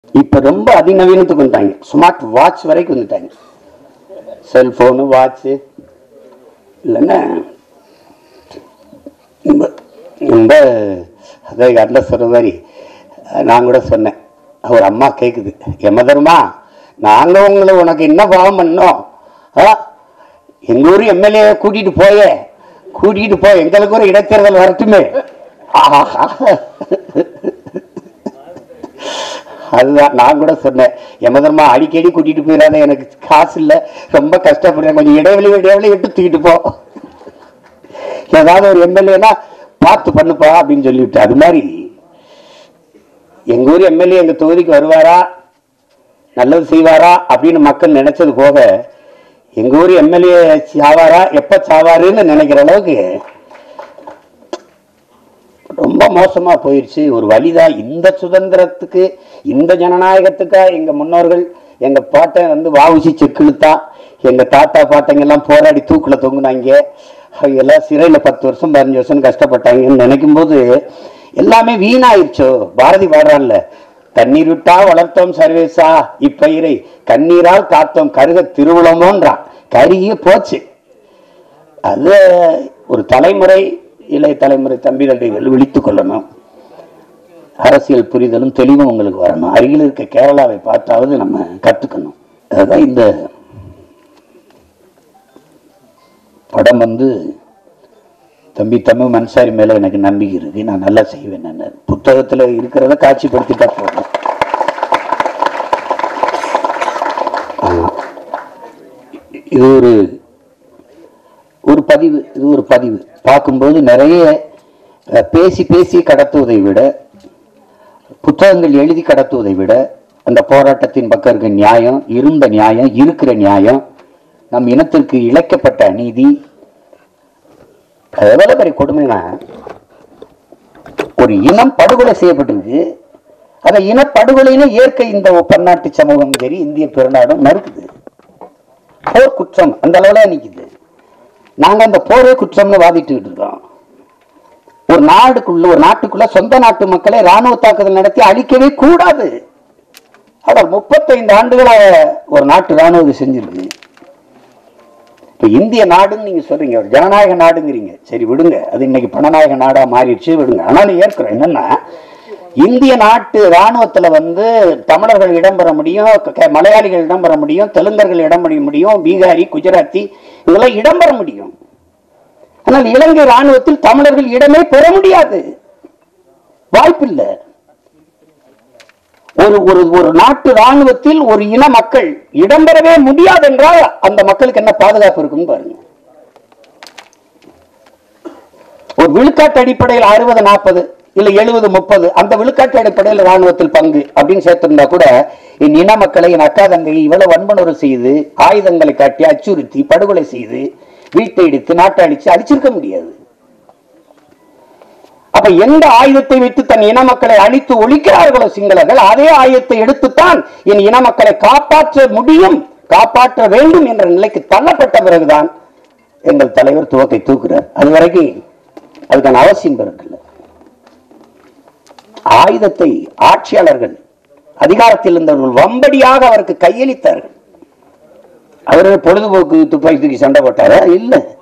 இப்ப ரொம்ப அதிநவீனத்துக்கு வந்துட்டாங்க ஸ்மார்ட் வாட்ச் வரைக்கும் வந்துட்டாங்க செல்போனு வாட்ச் இல்லைன்னா ரொம்ப ரொம்ப அதே அண்ணன் சொன்ன மாதிரி நான் கூட சொன்னேன் அவர் அம்மா கேட்குது எமதர்மா நாங்கள் உங்களை உனக்கு என்ன பாவம் பண்ணோம் ஆ எங்கள் ஊர் எம்எல்ஏ கூட்டிகிட்டு போயே கூட்டிகிட்டு போ எங்களுக்கு ஒரு இடைத்தேர்தல் வரட்டுமே ஆஹா அதுதான் நான் கூட சொன்னேன் எமதர்மா அடிக்கடி கூட்டிட்டு போயிடாத எனக்கு காசு இல்லை ரொம்ப கஷ்டப்படுறேன் கொஞ்சம் இடைவெளி இடைவெளி விட்டு தூக்கிட்டு போ ஏதாவது ஒரு எம்எல்ஏனா பார்த்து பண்ணுப்பா அப்படின்னு சொல்லிவிட்டு அது மாதிரி எங்க ஊர் எம்எல்ஏ எங்க தொகுதிக்கு வருவாரா நல்லது செய்வாரா அப்படின்னு மக்கள் நினைச்சது போக எங்க ஊர் எம்எல்ஏ சாவாரா எப்ப சாவாருன்னு நினைக்கிற அளவுக்கு ரொம்ப மோசமா போயிடுச்சு ஒரு வழிதான் இந்த சுதந்திரத்துக்கு இந்த ஜனநாயகத்துக்கா எங்க முன்னோர்கள் எங்க பாட்டன் வந்து வாவுசி செக்கிழுத்தா எங்க தாத்தா பாட்டங்க எல்லாம் போராடி தூக்குல தொங்குனாங்க அவங்க எல்லாம் சிறையில பத்து வருஷம் பதினஞ்சு வருஷம் கஷ்டப்பட்டாங்கன்னு நினைக்கும் போது எல்லாமே வீணாயிருச்சோ பாரதி பாடுறான்ல தண்ணீர் விட்டா வளர்த்தோம் சர்வேசா இப்பயிரை கண்ணீரால் காத்தோம் கருக திருவுளமோன்றான் கருகிய போச்சு அது ஒரு தலைமுறை இளைய தலைமுறை தம்பிகள் விழித்துக் கொள்ளணும் அரசியல் புரிதலும் தெளிவும் உங்களுக்கு வரணும் அருகில் இருக்க கேரளாவை பார்த்தாவது நம்ம கத்துக்கணும் அதுதான் இந்த படம் வந்து தம்பி தமிழ் மன்சாரி மேல எனக்கு நம்பிக்கை இருக்கு நான் நல்லா செய்வேன் நான் புத்தகத்துல இருக்கிறத காட்சிப்படுத்திட்டா போதும் ஆமா. இது ஒரு ஒரு பதிவு இது ஒரு பதிவு பார்க்கும்போது நிறைய அஹ், பேசி பேசி கடத்துவதை விட புத்தகங்கள் எழுதி கடத்துவதை விட அந்த போராட்டத்தின் பக்கம் இருக்க நியாயம் இருந்த நியாயம் இருக்கிற நியாயம் நம் இனத்திற்கு இழைக்கப்பட்ட அநீதி அது எவ்வளவு பெரிய கொடுமைனா ஒரு இனம் படுகொலை செய்யப்பட்டிருக்கு அதை இனப்படுகொலைன்னு ஏற்க இந்த பன்னாட்டு சமூகம் சரி இந்திய பெருநாடும் மறுக்குது போர் குற்றம் அந்த அளவுல நிக்குது நாங்க அந்த போரே குற்றம்னு வாதிட்டுக்கிட்டு இருக்கோம் ஒரு நாடுக்குள்ள ஒரு நாட்டுக்குள்ள சொந்த நாட்டு மக்களை ராணுவ தாக்குதல் நடத்தி அழிக்கவே கூடாது ஆனால் முப்பத்தைந்து ஆண்டுகளா ஒரு நாட்டு ராணுவம் செஞ்சிருக்கு இப்ப இந்திய நாடுன்னு நீங்க சொல்றீங்க ஒரு ஜனநாயக நாடுங்கிறீங்க சரி விடுங்க அது இன்னைக்கு பணநாயக நாடா மாறிடுச்சு விடுங்க ஆனாலும் ஏற்கிறோம் என்னன்னா இந்திய நாட்டு ராணுவத்துல வந்து தமிழர்கள் இடம்பெற முடியும் க- க- மலையாளிகள் இடம்பெற முடியும் தெலுங்கர்கள் இடம்பெற முடியும் பீகாரி குஜராத்தி இதெல்லாம் இடம்பெற முடியும் ஆனால் இலங்கை ராணுவத்தில் தமிழர்கள் இடமே பெற முடியாது வாய்ப்பில்லை ஒரு ஒரு ஒரு நாட்டு ராணுவத்தில் ஒரு இன மக்கள் இடம்பெறவே முடியாது என்றால் அந்த மக்களுக்கு என்ன பாதுகாப்பு இருக்குன்னு பாருங்க ஒரு விழுக்காட்டு அடிப்படையில் அறுபது நாற்பது இல்ல எழுபது முப்பது அந்த விழுக்காட்டு அடிப்படையில் ராணுவத்தில் பங்கு அப்படின்னு சேர்த்திருந்தா கூட என் இன மக்களை என் அக்கா தங்கை இவ்வளவு வன்புணர்வு செய்து ஆயுதங்களை காட்டி அச்சுறுத்தி படுகொலை செய்து வீட்டை இடித்து நாட்டை அடிச்சு அழிச்சிருக்க முடியாது அப்ப எந்த ஆயுதத்தை வைத்து தன் இன மக்களை அழித்து ஒழிக்கிறார்களோ சிங்களர்கள் அதே ஆயுதத்தை எடுத்துத்தான் என் இன மக்களை காப்பாற்ற முடியும் காப்பாற்ற வேண்டும் என்ற நிலைக்கு தள்ளப்பட்ட பிறகுதான் எங்கள் தலைவர் துவக்கை தூக்குறார் அது வரைக்கும் அதுக்கான அவசியம் பிறக்கல ஆயுதத்தை ஆட்சியாளர்கள் அதிகாரத்தில் இருந்தவர்கள் வம்படியாக அவருக்கு கையளித்தார்கள் அவர்கள் பொழுதுபோக்கு துப்பாக்கி தூக்கி சண்டை போட்டாரா இல்ல